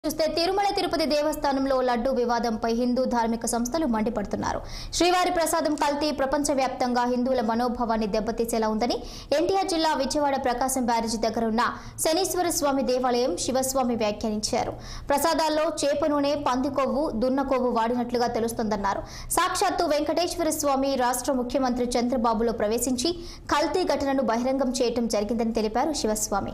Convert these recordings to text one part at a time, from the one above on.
చూస్తే తిరుమల తిరుపతి దేవస్థానంలో లడ్డు వివాదంపై హిందూ ధార్మిక సంస్థలు మండిపడుతున్నారు శ్రీవారి ప్రసాదం కల్తీ ప్రపంచవ్యాప్తంగా హిందువుల మనోభావాన్ని దెబ్బతీసేలా ఉందని ఎన్టీఆర్ జిల్లా విజయవాడ ప్రకాశం బ్యారేజీ దగ్గర ఉన్న శనీశ్వర స్వామి దేవాలయం శివస్వామి వ్యాఖ్యానించారు ప్రసాదాల్లో చేప నూనె పంది కొవ్వు దున్న కొవ్వు వాడినట్లుగా తెలుస్తోందన్నారు సాక్షాత్తు వెంకటేశ్వర స్వామి రాష్ట్ర ముఖ్యమంత్రి చంద్రబాబులో ప్రవేశించి కల్తీ ఘటనను బహిరంగం చేయటం జరిగిందని తెలిపారు శివస్వామి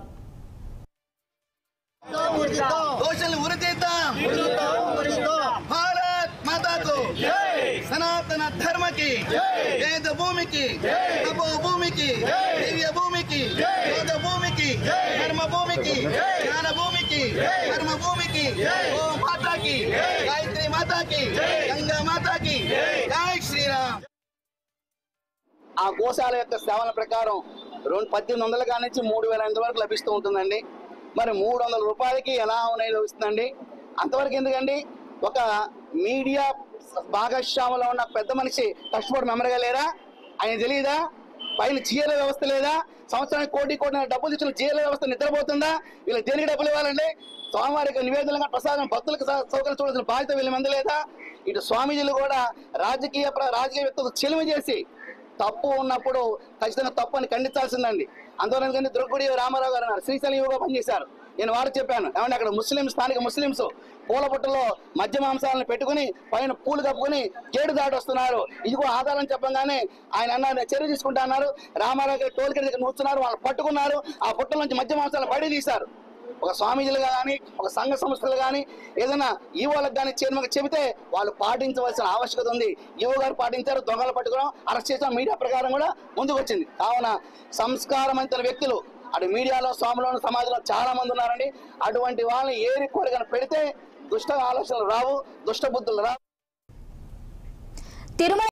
దోషులను ఉరితీద్దాం భారత్ మాతాకు సనాతన ధర్మకి వేద భూమికి తపో భూమికి దివ్య భూమికి వేద భూమికి ధర్మ భూమికి జ్ఞాన భూమికి ధర్మ భూమికి ఓ మాతాకి గాయత్రి మాతాకి గంగా మాతాకి జై శ్రీరామ్ ఆ గోశాల యొక్క సేవల ప్రకారం రెండు పద్దెనిమిది వందల కాడి నుంచి మూడు వేల ఐదు వరకు లభిస్తూ ఉంటుందండి మరి మూడు వందల రూపాయలకి ఎలా ఉన్నాయి లభిస్తుందండి అంతవరకు ఎందుకండి ఒక మీడియా భాగస్వాములో ఉన్న పెద్ద మనిషి కష్టపడి మెమరగా లేరా ఆయన తెలియదా పైన జీఎల వ్యవస్థ లేదా సంవత్సరానికి కోటి కోటి డబ్బులు ఇచ్చిన జీఎల వ్యవస్థ నిద్రపోతుందా వీళ్ళకి దేనికి డబ్బులు ఇవ్వాలండి స్వామివారికి నివేదనగా ప్రసాదం భక్తులకు సౌ- సౌకర్యం చూడాల్సిన బాధ్యత వీళ్ళ మంది లేదా ఇటు స్వామీజీలు కూడా రాజకీయ ప్ర- రాజకీయ వ్యక్తులకు చెలిమి చేసి తప్పు ఉన్నప్పుడు ఖచ్చితంగా తప్పు అని ఖండించాల్సిందండి అందువల్ల ఎందుకంటే దుర్గుడి రామారావు గారు అన్నారు శ్రీశైలం యువగా పనిచేశారు నేను వారు చెప్పాను ఏమంటే అక్కడ ముస్లిం స్థానిక ముస్లింస్ పూల పుట్టలో మద్య మాంసాలను పెట్టుకుని పైన పూలు కప్పుకొని గేడు దాటి వస్తున్నారు ఇదిగో ఆధారం చెప్పగానే ఆయన అన్నారు చర్య తీసుకుంటా అన్నారు రామారావు గారు టోల్ గేట్ దగ్గర కూర్చున్నారు వాళ్ళు పట్టుకున్నారు ఆ పుట్టల నుంచి మద్య మాంసాలను బయట తీశారు ఒక స్వామీజీలుగా కానీ ఒక సంఘ సంస్థలు కానీ ఏదైనా ఈవోలకు కానీ చైర్మన్కి చెబితే వాళ్ళు పాటించవలసిన ఆవశ్యకత ఉంది ఈవో గారు పాటించారు దొంగలు పట్టుకోవడం అరెస్ట్ చేసిన మీడియా ప్రకారం కూడా ముందుకు వచ్చింది కావున సంస్కారవంతుల వ్యక్తులు అటు మీడియాలో స్వాములోను సమాజంలో చాలా మంది ఉన్నారండి అటువంటి వాళ్ళని ఏరి కోరికను పెడితే దుష్ట ఆలోచనలు రావు దుష్ట బుద్ధులు రావు తిరుమల